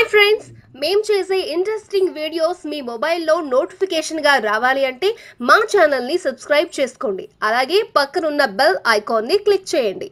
hi friends మేం చేసే interesting videos మీ మొబైల్లో నోటిఫికేషన్గా రావాలి అంటే మా ఛానల్ని సబ్స్క్రైబ్ చేసుకోండి అలాగే పక్కనున్న బెల్ ఐకాన్ని క్లిక్ చేయండి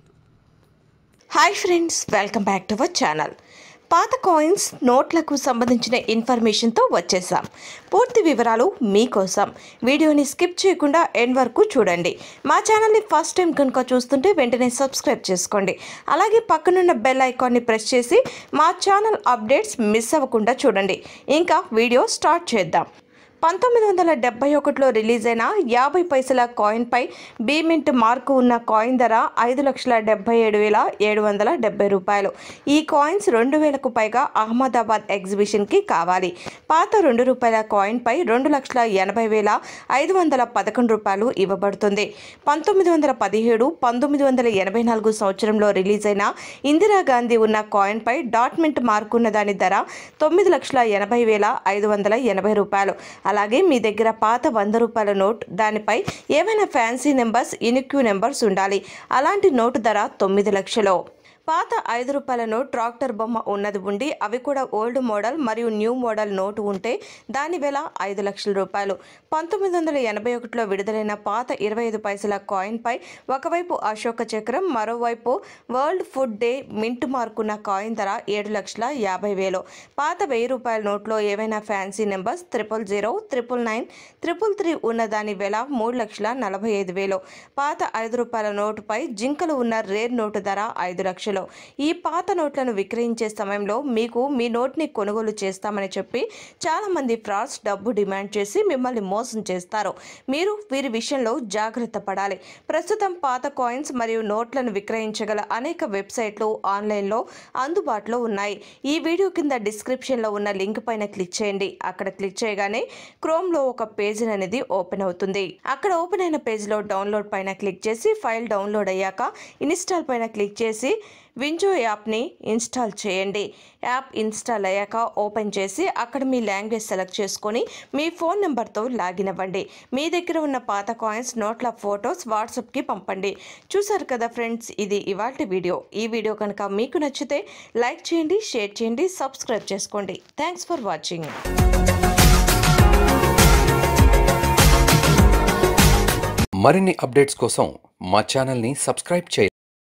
hi friends welcome back to our channel పాత కాయిన్స్ నోట్లకు సంబంధించిన ఇన్ఫర్మేషన్తో వచ్చేసాం పూర్తి వివరాలు మీకోసం వీడియోని స్కిప్ చేయకుండా ఎండ్ వరకు చూడండి మా ఛానల్ని ఫస్ట్ టైం కనుక చూస్తుంటే వెంటనే సబ్స్క్రైబ్ చేసుకోండి అలాగే పక్కనున్న బెల్ ఐకాన్ని ప్రెస్ చేసి మా ఛానల్ అప్డేట్స్ మిస్ అవ్వకుండా చూడండి ఇంకా వీడియో స్టార్ట్ చేద్దాం పంతొమ్మిది వందల డెబ్బై ఒకటిలో రిలీజ్ అయిన యాభై పైసల కాయిన్పై బీమింట్ మార్కు ఉన్న కాయిన్ ధర ఐదు లక్షల డెబ్బై ఏడు వేల ఏడు వందల డెబ్బై రూపాయలు ఈ కాయిన్స్ రెండు వేలకు పైగా అహ్మదాబాద్ ఎగ్జిబిషన్కి కావాలి పాత రెండు రూపాయల కాయిన్పై రెండు లక్షల ఎనభై వేల ఐదు వందల పదకొండు రూపాయలు ఇవ్వబడుతుంది పంతొమ్మిది వందల పదిహేడు పంతొమ్మిది వందల ఎనభై నాలుగు సంవత్సరంలో రిలీజ్ అయిన ఇందిరాగాంధీ ఉన్న కాయిన్పై డాట్మెంట్ మార్కున్న దాని ధర తొమ్మిది లక్షల ఎనభై వేల ఐదు వందల ఎనభై రూపాయలు అలాగే మీ దగ్గర పాత వంద రూపాయల నోట్ దానిపై ఏవైనా ఫ్యాన్సీ నెంబర్స్ ఇనిక్యూ నెంబర్స్ ఉండాలి అలాంటి నోటు ధర తొమ్మిది లక్షలు పాత ఐదు రూపాయల నోట్ ట్రాక్టర్ బొమ్మ ఉన్నది ఉండి అవి కూడా ఓల్డ్ మోడల్ మరియు న్యూ మోడల్ నోటు ఉంటే దాని వెల ఐదు లక్షల రూపాయలు పంతొమ్మిది వందల ఎనభై ఒకటిలో విడుదలైన పాత ఇరవై ఐదు పైసల కాయిన్పై ఒకవైపు అశోక చక్రం మరోవైపు వరల్డ్ ఫుడ్ డే మింట్ మార్కున్న కాయిన్ ధర ఏడు లక్షల యాభై వేలు పాత వెయ్యి రూపాయల నోట్లో ఏవైనా fancy numbers triple zero triple nine triple three ఉన్న దాని వెల మూడు లక్షల నలభై ఐదు వేలు పాత ఐదు రూపాయల నోటుపై జింకలు ఉన్న రేర్ నోటు ధర ఐదు లక్షలు ఈ పాత నోట్లను విక్రయించే సమయంలో మీకు మీ నోట్ని కొనుగోలు చేస్తామని చెప్పి చాలామంది ఫ్రాడ్స్ డబ్బు డిమాండ్ చేసి మిమ్మల్ని మోసం చేస్తారు మీరు వీరి విషయంలో జాగ్రత్త పడాలి ప్రస్తుతం పాత కాయిన్స్ మరియు నోట్లను విక్రయించగల అనేక వెబ్సైట్లు ఆన్లైన్లో అందుబాటులో ఉన్నాయి ఈ వీడియో కింద డిస్క్రిప్షన్లో ఉన్న లింక్ పైన క్లిక్ చేయండి అక్కడ క్లిక్ చేయగానే క్రోమ్లో ఒక పేజ్ అనేది ఓపెన్ అవుతుంది అక్కడ ఓపెన్ అయిన పేజ్లో డౌన్లోడ్ పైన క్లిక్ చేసి ఫైల్ డౌన్లోడ్ అయ్యాక ఇన్స్టాల్ పైన క్లిక్ చేసి వింజో యాప్ని ఇన్స్టాల్ చేయండి యాప్ ఇన్స్టాల్ అయ్యాక ఓపెన్ చేసి అక్కడ మీ లాంగ్వేజ్ సెలెక్ట్ చేసుకొని మీ ఫోన్ నెంబర్తో లాగిన్ అవ్వండి మీ దగ్గర ఉన్న పాత కాయిన్స్ నోట్ల ఫొటోస్ వాట్సాప్కి పంపండి చూసారు కదా ఫ్రెండ్స్ ఇది ఇవాళ వీడియో ఈ వీడియో కనుక మీకు నచ్చితే లైక్ చేయండి షేర్ చేయండి సబ్స్క్రైబ్ చేసుకోండి థ్యాంక్స్ ఫర్ వాచింగ్ మరిన్ని అప్డేట్స్ కోసం మా ఛానల్ని సబ్స్క్రైబ్ చేయండి